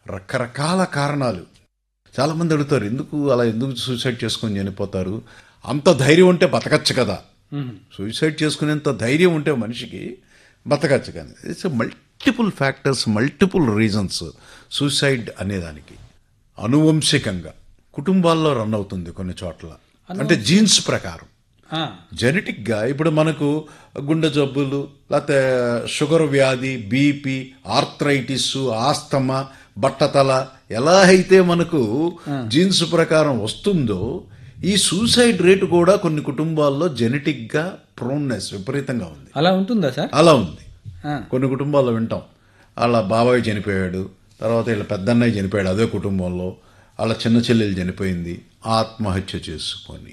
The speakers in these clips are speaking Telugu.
రకరకాల కారణాలు చాలామంది అడుగుతారు ఎందుకు అలా ఎందుకు సూసైడ్ చేసుకొని చనిపోతారు అంత ధైర్యం ఉంటే బతకచ్చు కదా సూసైడ్ చేసుకునేంత ధైర్యం ఉంటే మనిషికి బతకచ్చు కానీ it's multiple factors multiple reasons suicide అనేదానికి అనువంశికంగా కుటుంబాల్లో రన్ అవుతుంది కొన్ని చోట్ల అంటే జీన్స్ ప్రకారం ఆ, జెనెటిక్గా ఇప్పుడు మనకు గుండె జబ్బులు లేకపోతే షుగర్ వ్యాధి బీపీ ఆర్థరైటిస్ ఆస్తమా బట్టతల ఎలా అయితే మనకు జీన్స్ ప్రకారం వస్తుందో ఈ సూసైడ్ రేటు కూడా కొన్ని కుటుంబాల్లో జెనెటిక్గా ప్రోన్నెస్ విపరీతంగా ఉంది అలా ఉంటుందా సార్ అలా ఉంది ఆ, కొన్ని కుటుంబాల్లో వింటాం వాళ్ళ బాబాయ్ చనిపోయాడు తర్వాత వీళ్ళ పెద్దన్నయ్య చనిపోయాడు అదే కుటుంబంలో వాళ్ళ చిన్న చెల్లెలు చనిపోయింది ఆత్మహత్య చేసుకొని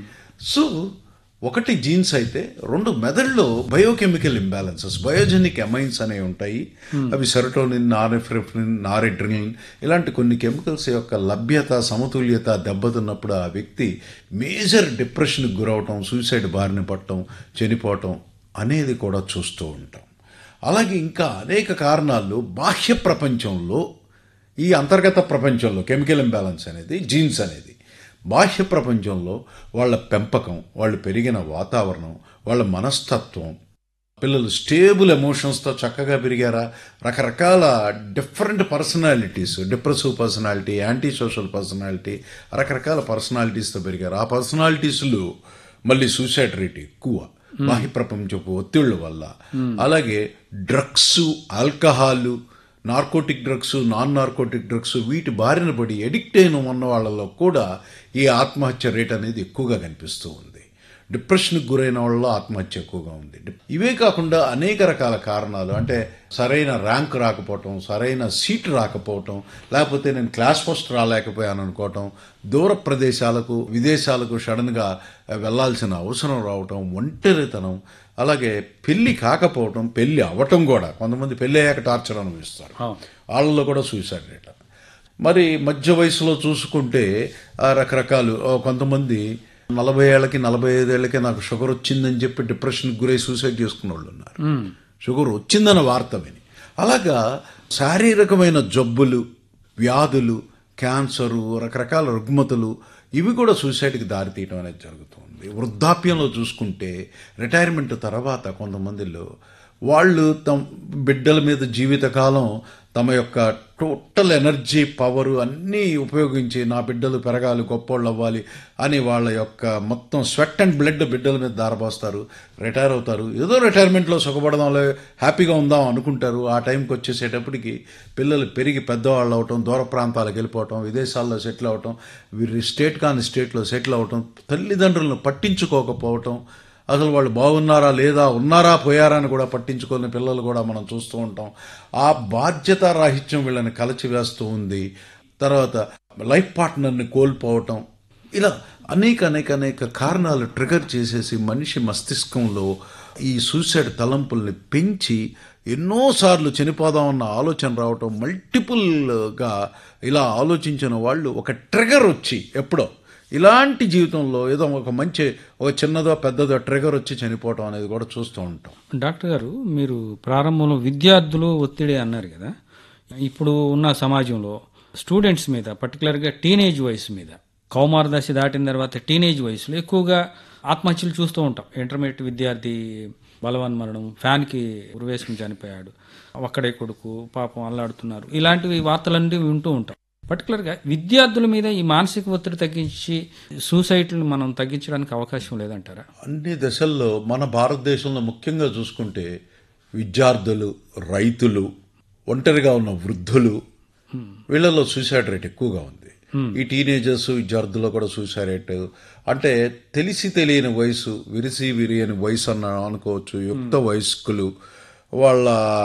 సో ఒకటి జీన్స్ అయితే రెండు మెదడులో బయోకెమికల్ ఇంబ్యాలెన్సెస్ బయోజెనిక్ ఎమైన్స్ అనేవి ఉంటాయి అవి సెరటోనిన్ నారెఫ్రిఫ్రిన్ నారెడ్రినిన్ ఇలాంటి కొన్ని కెమికల్స్ యొక్క లభ్యత సమతుల్యత దెబ్బతిన్నప్పుడు ఆ వ్యక్తి మేజర్ డిప్రెషన్కి గురవటం సూసైడ్ బారిన పడటం చనిపోవటం అనేది కూడా చూస్తూ ఉంటాం అలాగే ఇంకా అనేక కారణాలు బాహ్య ప్రపంచంలో ఈ అంతర్గత ప్రపంచంలో కెమికల్ ఇంబ్యాలెన్స్ అనేది జీన్స్ అనేది బాహ్య ప్రపంచంలో వాళ్ళ పెంపకం వాళ్ళు పెరిగిన వాతావరణం వాళ్ళ మనస్తత్వం పిల్లలు స్టేబుల్ ఎమోషన్స్తో చక్కగా పెరిగారా రకరకాల different personalities depressive personality anti social personality రకరకాల పర్సనాలిటీస్తో పెరిగారు ఆ పర్సనాలిటీస్లో మళ్ళీ సూసైడ్ రేట్ ఎక్కువ బాహ్య ప్రపంచపు ఒత్తిళ్ళ వల్ల అలాగే drugs alcohol narcotic drugs non narcotic drugs వీటి బారిన పడి ఎడిక్ట్ అయిన ఉన్న వాళ్ళలో కూడా ఈ ఆత్మహత్య రేట్ అనేది ఎక్కువగా కనిపిస్తూ ఉంది డిప్రెషన్కి గురైన వాళ్ళలో ఆత్మహత్య ఎక్కువగా ఉంది ఇవే కాకుండా అనేక రకాల కారణాలు అంటే సరైన ర్యాంక్ రాకపోవటం సరైన సీట్ రాకపోవటం లేకపోతే నేను క్లాస్ ఫస్ట్ రాలేకపోయాను అనుకోవటం దూర ప్రదేశాలకు విదేశాలకు సడన్గా వెళ్ళాల్సిన అవసరం రావటం ఒంటరితనం అలాగే పెళ్లి కాకపోవటం పెళ్లి అవ్వటం కూడా కొంతమంది పెళ్లి అయ్యాక టార్చర్ అనుభవిస్తారు అవును. వాళ్ళలో కూడా సూసైడ్ రేట్ మరి మధ్య వయసులో చూసుకుంటే ఆ రకరకాలు ఓ కొంతమంది నలభై ఏళ్ళకి నలభై ఐదేళ్లకి నాకు షుగర్ వచ్చిందని చెప్పి డిప్రెషన్కి గురై సూసైడ్ చేసుకున్న వాళ్ళు ఉన్నారు షుగర్ వచ్చిందన్న వార్త విని అలాగా శారీరకమైన జబ్బులు వ్యాధులు క్యాన్సరు రకరకాల రుగ్మతలు ఇవి కూడా సూసైడ్కి దారితీయడం అనేది జరుగుతుంది వృద్ధాప్యంలో చూసుకుంటే రిటైర్మెంట్ తర్వాత కొంతమందిలో వాళ్ళు తమ బిడ్డల మీద జీవితకాలం తమ యొక్క టోటల్ ఎనర్జీ పవర్ అన్నీ ఉపయోగించి నా బిడ్డలు పెరగాలి గొప్పోళ్ళు అవ్వాలి అని వాళ్ళ యొక్క మొత్తం స్వెట్ అండ్ బ్లడ్ బిడ్డల మీద దారపోస్తారు రిటైర్ అవుతారు ఏదో రిటైర్మెంట్లో సుఖపడదాంలే హ్యాపీగా ఉందాం అనుకుంటారు ఆ టైంకి వచ్చేసేటప్పటికి పిల్లలు పెరిగి పెద్దవాళ్ళు అవటం దూర ప్రాంతాలకు వెళ్ళిపోవటం విదేశాల్లో సెటిల్ అవటం వీరి స్టేట్ కాని స్టేట్లో సెటిల్ అవటం తల్లిదండ్రులను పట్టించుకోకపోవటం అసలు వాళ్ళు బాగున్నారా లేదా ఉన్నారా పోయారా అని కూడా పట్టించుకోని పిల్లలు కూడా మనం చూస్తూ ఉంటాం ఆ బాధ్యత రాహిత్యం వీళ్ళని కలచివేస్తూ ఉంది తర్వాత లైఫ్ పార్ట్నర్ని కోల్పోవటం ఇలా అనేక అనేక అనేక కారణాలు ట్రిగర్ చేసేసి మనిషి మస్తిష్కంలో ఈ సూసైడ్ తలంపుల్ని పెంచి ఎన్నోసార్లు చనిపోదామన్న ఆలోచన రావటం మల్టిపుల్గా ఇలా ఆలోచించిన వాళ్ళు ఒక ట్రిగర్ వచ్చి ఎప్పుడో ఇలాంటి జీవితంలో ఏదో ఒక మంచి ఒక చిన్నదో పెద్దదో ట్రిగర్ వచ్చి చనిపోవటం అనేది కూడా చూస్తూ ఉంటాం డాక్టర్ గారు మీరు ప్రారంభంలో విద్యార్థులు ఒత్తిడి అన్నారు కదా ఇప్పుడు ఉన్న సమాజంలో స్టూడెంట్స్ మీద పర్టికులర్గా టీనేజ్ వయసు మీద కౌమార దశ దాటిన తర్వాత టీనేజ్ వయసులో ఎక్కువగా ఆత్మహత్యలు చూస్తూ ఉంటాం ఇంటర్మీడియట్ విద్యార్థి బలవన్మరణం ఫ్యాన్కి ఉరివేసుకుని చనిపోయాడు ఒక్కడే కొడుకు పాపం అల్లాడుతున్నారు ఇలాంటివి వార్తలన్నీ వింటూ ఉంటాం పర్టికులర్గా విద్యార్థుల మీద ఈ మానసిక ఒత్తిడి తగ్గించి సూసైడ్లు మనం తగ్గించడానికి అవకాశం లేదంటారా అన్ని దశల్లో మన భారతదేశంలో ముఖ్యంగా చూసుకుంటే విద్యార్థులు రైతులు ఒంటరిగా ఉన్న వృద్ధులు వీళ్ళలో సూసైడ్ రేట్ ఎక్కువగా ఉంది ఈ టీనేజర్స్ విద్యార్థుల్లో కూడా సూసైడ్ రేట్ అంటే తెలిసి తెలియని వయసు విరిసి విరియని వయసు అన్న అనుకోవచ్చు యుక్త వయస్కులు వాళ్ళ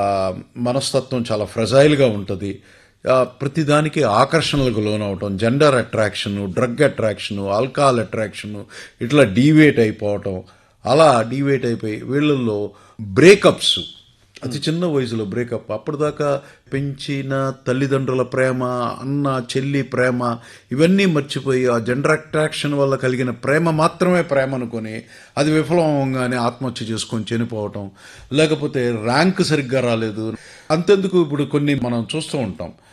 మనస్తత్వం చాలా ఫ్రెజైల్గా ఉంటుంది ఆ, ప్రతిదానికి ఆకర్షణలకు లోనవటం gender attraction drug attraction alcohol attraction ఇట్లా డీవేట్ అయిపోవటం అలా డీవేట్ అయిపోయి వీళ్ళల్లో బ్రేకప్స్ అతి చిన్న వయసులో బ్రేకప్ అప్పటిదాకా పెంచిన తల్లిదండ్రుల ప్రేమ అన్న చెల్లి ప్రేమ ఇవన్నీ మర్చిపోయి ఆ జెండర్ అట్రాక్షన్ వల్ల కలిగిన ప్రేమ మాత్రమే ప్రేమ అనుకొని అది విఫలమవగానే ఆత్మహత్య చేసుకొని చనిపోవటం లేకపోతే ర్యాంక్ సరిగ్గా రాలేదు అంతెందుకు ఇప్పుడు కొన్ని మనం చూస్తూ ఉంటాం